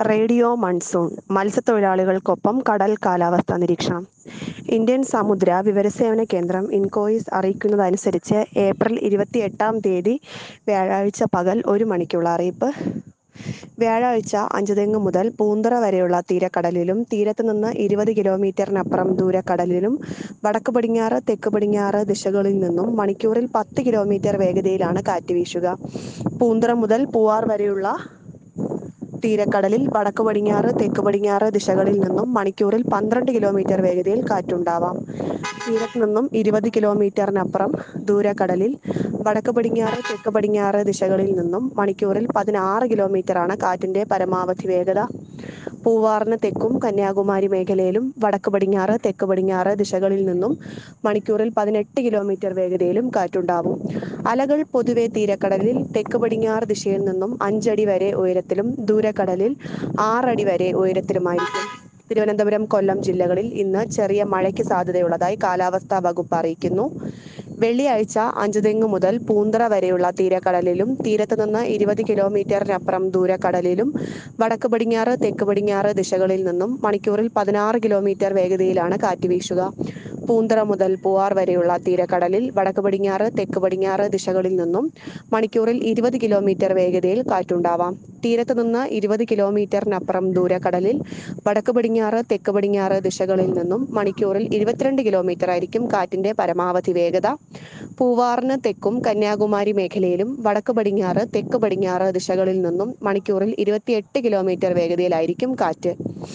radio monsoon മത്സ്യത്തൊഴിലാളികൾക്കൊപ്പം കടൽ കാലാവസ്ഥാ നിരീക്ഷണം ഇന്ത്യൻ സമുദ്ര വിവരസേവന കേന്ദ്രം ഇൻകോയിസ് അറിയിക്കുന്നതനുസരിച്ച് ഏപ്രിൽ ഇരുപത്തി എട്ടാം തീയതി വ്യാഴാഴ്ച പകൽ ഒരു മണിക്കുള്ള അറിയിപ്പ് വ്യാഴാഴ്ച അഞ്ചുതെങ്ങ് മുതൽ പൂന്തറ വരെയുള്ള തീരക്കടലിലും തീരത്ത് നിന്ന് ഇരുപത് കിലോമീറ്ററിനപ്പുറം ദൂരക്കടലിലും വടക്ക് പടിഞ്ഞാറ് തെക്ക് പടിഞ്ഞാറ് ദിശകളിൽ നിന്നും മണിക്കൂറിൽ പത്ത് കിലോമീറ്റർ വേഗതയിലാണ് കാറ്റ് വീശുക പൂന്തറ മുതൽ പൂവാർ വരെയുള്ള തീരക്കടലിൽ വടക്ക് പടിഞ്ഞാറ് തെക്ക് പടിഞ്ഞാറ് ദിശകളിൽ നിന്നും മണിക്കൂറിൽ പന്ത്രണ്ട് കിലോമീറ്റർ വേഗതയിൽ കാറ്റുണ്ടാവാം തീരത്ത് നിന്നും ഇരുപത് കിലോമീറ്ററിനപ്പുറം ദൂരക്കടലിൽ വടക്ക് പടിഞ്ഞാറ് തെക്ക് പടിഞ്ഞാറ് ദിശകളിൽ നിന്നും മണിക്കൂറിൽ പതിനാറ് കിലോമീറ്ററാണ് കാറ്റിന്റെ പരമാവധി വേഗത പൂവാറിന് തെക്കും കന്യാകുമാരി മേഖലയിലും വടക്ക് പടിഞ്ഞാറ് തെക്ക് പടിഞ്ഞാറ് ദിശകളിൽ നിന്നും മണിക്കൂറിൽ പതിനെട്ട് കിലോമീറ്റർ വേഗതയിലും കാറ്റുണ്ടാവും അലകൾ പൊതുവെ തീരക്കടലിൽ തെക്ക് പടിഞ്ഞാറ് ദിശയിൽ നിന്നും അഞ്ചടി വരെ ഉയരത്തിലും ദൂരക്കടലിൽ ആറടി വരെ ഉയരത്തിലുമായിരിക്കും തിരുവനന്തപുരം കൊല്ലം ജില്ലകളിൽ ഇന്ന് ചെറിയ മഴയ്ക്ക് സാധ്യതയുള്ളതായി കാലാവസ്ഥാ വകുപ്പ് അറിയിക്കുന്നു വെള്ളിയാഴ്ച അഞ്ചുതെങ്ങ് മുതൽ പൂന്തറ വരെയുള്ള തീരക്കടലിലും തീരത്ത് നിന്ന് ഇരുപത് കിലോമീറ്ററിനപ്പുറം ദൂരക്കടലിലും വടക്ക് പടിഞ്ഞാറ് തെക്ക് പടിഞ്ഞാറ് ദിശകളിൽ നിന്നും മണിക്കൂറിൽ പതിനാറ് കിലോമീറ്റർ വേഗതയിലാണ് കാറ്റ് വീശുക പൂന്തറ മുതൽ പൂവാർ വരെയുള്ള തീരക്കടലിൽ വടക്ക് പടിഞ്ഞാറ് തെക്ക് പടിഞ്ഞാറ് ദിശകളിൽ നിന്നും മണിക്കൂറിൽ ഇരുപത് കിലോമീറ്റർ വേഗതയിൽ കാറ്റുണ്ടാവാം തീരത്ത് നിന്ന് ഇരുപത് കിലോമീറ്ററിനപ്പുറം ദൂരക്കടലിൽ വടക്ക് പടിഞ്ഞാറ് തെക്ക് പടിഞ്ഞാറ് ദിശകളിൽ നിന്നും മണിക്കൂറിൽ ഇരുപത്തിരണ്ട് കിലോമീറ്റർ ആയിരിക്കും കാറ്റിന്റെ പരമാവധി വേഗത പൂവാറിന് തെക്കും കന്യാകുമാരി മേഖലയിലും വടക്ക് പടിഞ്ഞാറ് തെക്ക് പടിഞ്ഞാറ് ദിശകളിൽ നിന്നും മണിക്കൂറിൽ ഇരുപത്തിയെട്ട് കിലോമീറ്റർ വേഗതയിലായിരിക്കും കാറ്റ്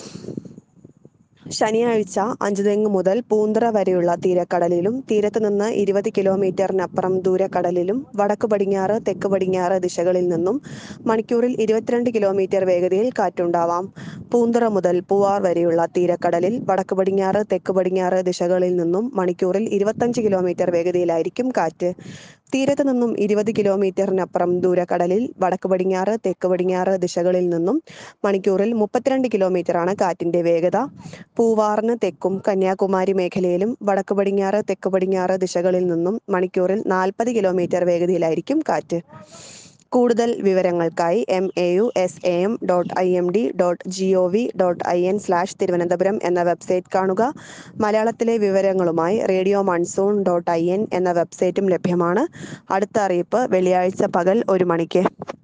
ശനിയാഴ്ച അഞ്ചുതെങ്ങ് മുതൽ പൂന്തറ വരെയുള്ള തീരക്കടലിലും തീരത്ത് നിന്ന് ഇരുപത് കിലോമീറ്ററിനപ്പുറം ദൂരക്കടലിലും വടക്ക് പടിഞ്ഞാറ് തെക്ക് പടിഞ്ഞാറ് ദിശകളിൽ നിന്നും മണിക്കൂറിൽ ഇരുപത്തിരണ്ട് കിലോമീറ്റർ വേഗതയിൽ കാറ്റുണ്ടാവാം പൂന്തറ മുതൽ പൂവാർ വരെയുള്ള തീരക്കടലിൽ വടക്ക് പടിഞ്ഞാറ് തെക്ക് പടിഞ്ഞാറ് ദിശകളിൽ നിന്നും മണിക്കൂറിൽ ഇരുപത്തഞ്ച് കിലോമീറ്റർ വേഗതയിലായിരിക്കും കാറ്റ് തീരത്ത് നിന്നും ഇരുപത് കിലോമീറ്ററിനപ്പുറം ദൂരക്കടലിൽ വടക്ക് പടിഞ്ഞാറ് തെക്ക് പടിഞ്ഞാറ് ദിശകളിൽ നിന്നും മണിക്കൂറിൽ മുപ്പത്തിരണ്ട് കിലോമീറ്ററാണ് കാറ്റിന്റെ വേഗത പൂവാറിന് തെക്കും കന്യാകുമാരി മേഖലയിലും വടക്ക് പടിഞ്ഞാറ് തെക്ക് പടിഞ്ഞാറ് ദിശകളിൽ നിന്നും മണിക്കൂറിൽ നാൽപ്പത് കിലോമീറ്റർ വേഗതയിലായിരിക്കും കാറ്റ് കൂടുതൽ വിവരങ്ങൾക്കായി M A U S A M dot I M D dot G O V dot I N slash Thiruvananthapuram എന്ന വെബ്സൈറ്റ് കാണുക മലയാളത്തിലെ വിവരങ്ങളുമായി radio monsoon dot I N എന്ന വെബ്സൈറ്റും ലഭ്യമാണ് അടുത്ത അറിയിപ്പ് വെള്ളിയാഴ്ച പകൽ ഒരു മണിക്ക്